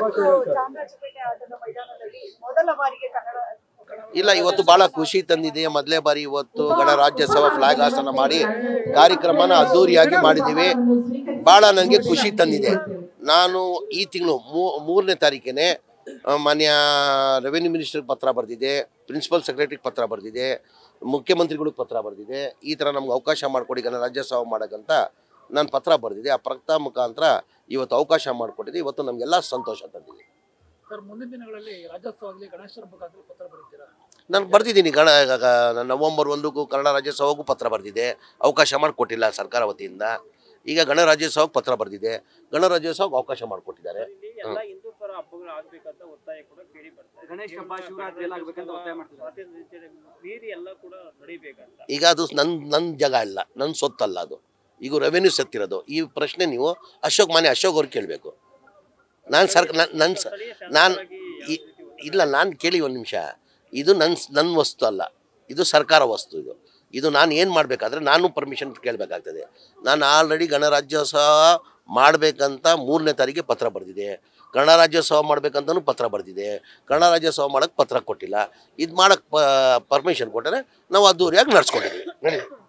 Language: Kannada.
ಇವತ್ತು ಚಾಮರಾಜಪೇಟೆ ಆಟದ ಮೈದಾನದಲ್ಲಿ ಮೊದಲ ಬಾರಿಗೆ ಕನ್ನಡ ಇಲ್ಲ ಇವತ್ತು ಬಹಳ ಖುಷಿ ತಂದಿದೆ ಮೊದಲೇ ಬಾರಿ ಇವತ್ತು ಗಣರಾಜ್ಯೋತ್ಸವ ಫ್ಲಾಗ್ ಹಾಸನ ಮಾಡಿ ಕಾರ್ಯಕ್ರಮನ ಅದ್ದೂರಿಯಾಗಿ ಮಾಡಿದ್ದೀವಿ ಬಹಳ ನನಗೆ ಖುಷಿ ತಂದಿದೆ ನಾನು ಈ ತಿಂಗಳು ಮೂರನೇ ತಾರೀಕಿನೇ ಆ, ಮಾನ್ಯ ರೆವೆನ್ಯೂ ಮಿನಿಸ್ಟರ್ಗೆ ಪತ್ರ ಬರೆದಿದೆ ಪ್ರಿನ್ಸಿಪಲ್ ಸೆಕ್ರೆಟರಿಗೆ ಪತ್ರ ಬರೆದಿದೆ ಮುಖ್ಯಮಂತ್ರಿಗಳಿಗೆ ಪತ್ರ ಬರೆದಿದೆ ಈ ಥರ ನಮ್ಗೆ ಅವಕಾಶ ಮಾಡಿಕೊಡಿ ಗಣರಾಜ್ಯೋತ್ಸವ ಮಾಡೋಕ್ಕಂತ ನಾನು ಪತ್ರ ಬರೆದಿದೆ ಆ ಪತ್ರ ಮುಖಾಂತರ ಇವತ್ತು ಅವಕಾಶ ಮಾಡಿಕೊಟ್ಟಿದೆ ಇವತ್ತು ನಮಗೆಲ್ಲ ಸಂತೋಷ ತಂದಿದೆ ಸರ್ ಮುಂದಿನ ದಿನಗಳಲ್ಲಿ ರಾಜ್ಯೋತ್ಸವ ಆಗಲಿ ಗಣೇಶರ ಮುಖಾಂತರ ಪತ್ರ ಬರೀತೀರಾ ನಾನು ಬರ್ದಿದ್ದೀನಿ ಗಣ ಗ- ನವೆಂಬರ್ ಒಂದಕ್ಕೂ ಕನ್ನಡ ರಾಜ್ಯೋತ್ಸವಕ್ಕೂ ಪತ್ರ ಬರೆದಿದೆ ಅವಕಾಶ ಮಾಡಿಕೊಟ್ಟಿಲ್ಲ ಸರ್ಕಾರ ವತಿಯಿಂದ ಈಗ ಗಣರಾಜ್ಯೋತ್ಸವಕ್ಕೆ ಪತ್ರ ಬರೆದಿದೆ ಗಣರಾಜ್ಯೋತ್ಸವಕ್ಕೆ ಅವಕಾಶ ಮಾಡಿಕೊಟ್ಟಿದ್ದಾರೆ ಎಲ್ಲ ಹಿಂದೂ ಪರ ಹಬ್ಬಗಳು ಆಗ್ಬೇಕಂತ ಒತ್ತಾಯ ಕೂಡ ಕೇಳಿ ಬರ್ತಾರೆ ಗಣೇಶ ಹಬ್ಬ, ಶಿವರಾತ್ರಿ ಎಲ್ಲ ಆಗ್ಬೇಕಂತ ಒತ್ತಾಯ ಮಾಡ್ತಿದ್ದಾರೆ. ಸ್ವಾತಂತ್ರ್ಯ ಮೀರಿ ಎಲ್ಲ ಕೂಡ ನಡಿಬೇಕಂತ ಈಗ ಅದು ನನ್ನ ನನ್ನ ಜಾಗ ಇಲ್ಲ ನನ್ನ ಸೊತ್ತಲ್ಲ ಅದು ಈಗ ರೆವೆನ್ಯೂ ಸತ್ತಿರೋದು ಈ ಪ್ರಶ್ನೆ ನೀವು ಅಶೋಕ್ ಮಾನ್ಯ ಅಶೋಕ್ ಅವ್ರಿಗೆ ಕೇಳಬೇಕು ನಾನು ಸರ್ ನನ್ನ ಸ ಸ್ಥಳೀಯ ನಾನು ಶಾಸಕರಾಗಿ ಯಾವ ಇ- ರೀತಿ ಒತ್ತಾಯ ಇಲ್ಲ ನಾನು ಕೇಳಿ ಒಂದು ನಿಮಿಷ ಇದು ನನ್ನ ನನ್ನ ವಸ್ತು ಅಲ್ಲ ಇದು ಸರ್ಕಾರ ವಸ್ತು ಇದು ಇದು ನಾನು ಏನು ಮಾಡಬೇಕಾದ್ರೆ ನಾನು ಪರ್ಮಿಷನ್ ಕೇಳಬೇಕಾಗ್ತದೆ ನಾನು ಆಲ್ರೆಡಿ ಗಣರಾಜ್ಯೋತ್ಸವ ಮಾಡಬೇಕಂತ ಮೂರನೇ ತಾರೀಕಿಗೆ ಪತ್ರ ಬರೆದಿದೆ ಗಣರಾಜ್ಯೋತ್ಸವ ಮಾಡ್ಬೇಕಂತನೂ ಪತ್ರ ಬರೆದಿದೆ ಗಣರಾಜ್ಯೋತ್ಸವ ಮಾಡೋಕ್ಕೆ ಪತ್ರ ಕೊಟ್ಟಿಲ್ಲ ಇದು ಮಾಡೋಕ್ಕೆ ಪರ್ಮಿಷನ್ ಕೊಟ್ಟರೆ ನಾವು ಅದ್ದೂರಿಯಾಗಿ ನಡ್ಸ್ಕೊಂಡಿದ್ದೀವಿ ನಡಿ